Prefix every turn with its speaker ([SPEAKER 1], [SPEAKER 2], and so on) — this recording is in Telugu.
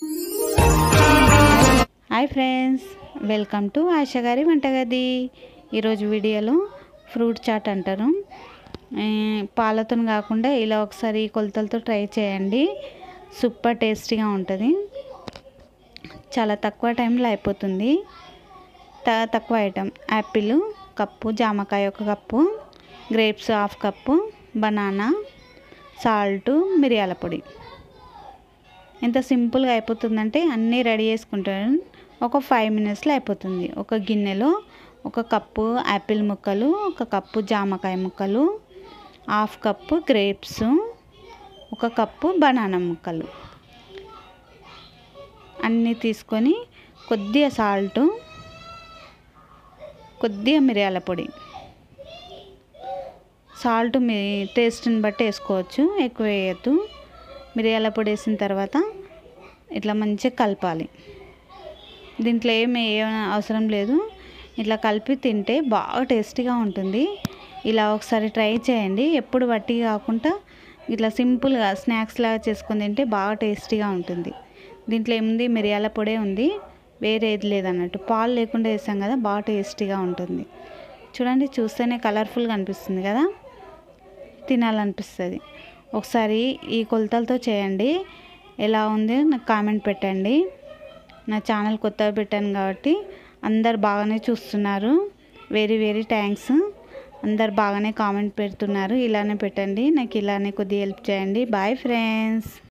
[SPEAKER 1] hi friends welcome to Asha గారి వంటగది ఈరోజు వీడియోలో ఫ్రూట్ చాట్ అంటారు ఏ, పాలతో కాకుండా ఇలా ఒకసారి కొలతలతో ట్రై చేయండి సూపర్ టేస్టీగా ఉంటుంది చాలా తక్కువ టైంలో అయిపోతుంది త తక్కువ ఐటమ్ యాపిల్ కప్పు జామకాయ ఒక cup grapes half cup banana salt మిరియాల పొడి ఎంత సింపుల్గా అయిపోతుందంటే అన్నీ రెడీ చేసుకుంటాను ఒక ఫైవ్ మినిట్స్లో అయిపోతుంది ఒక గిన్నెలో ఒక కప్పు యాపిల్ ముక్కలు ఒక కప్పు జామకాయ ముక్కలు హాఫ్ కప్పు గ్రేప్స్ ఒక కప్పు బనానా ముక్కలు అన్నీ తీసుకొని కొద్దిగా సాల్ట్ కొద్దిగా మిరియాల పొడి సాల్ట్ మీ టేస్ట్ని బట్టి వేసుకోవచ్చు ఎక్కువ వేయద్దు మిరియాల పొడి వేసిన తర్వాత ఇట్లా మంచిగా కలపాలి దీంట్లో ఏమి అవసరం లేదు ఇట్లా కలిపి తింటే బాగా టేస్టీగా ఉంటుంది ఇలా ఒకసారి ట్రై చేయండి ఎప్పుడు వట్టి కాకుండా ఇట్లా సింపుల్గా స్నాక్స్ లాగా చేసుకొని తింటే బాగా టేస్టీగా ఉంటుంది దీంట్లో ఏముంది మిరియాల పొడే ఉంది వేరే ఏది లేదన్నట్టు పాలు లేకుండా వేసాం కదా బాగా టేస్టీగా ఉంటుంది చూడండి చూస్తేనే కలర్ఫుల్గా అనిపిస్తుంది కదా తినాలనిపిస్తుంది ఒకసారి ఈ కొలతలతో చేయండి ఎలా ఉంది నాకు కామెంట్ పెట్టండి నా ఛానల్ కొత్తగా పెట్టాను కాబట్టి అందరు బాగానే చూస్తున్నారు వెరీ వెరీ థ్యాంక్స్ అందరు బాగానే కామెంట్ పెడుతున్నారు ఇలానే పెట్టండి నాకు ఇలానే కొద్దిగా హెల్ప్ చేయండి బాయ్ ఫ్రెండ్స్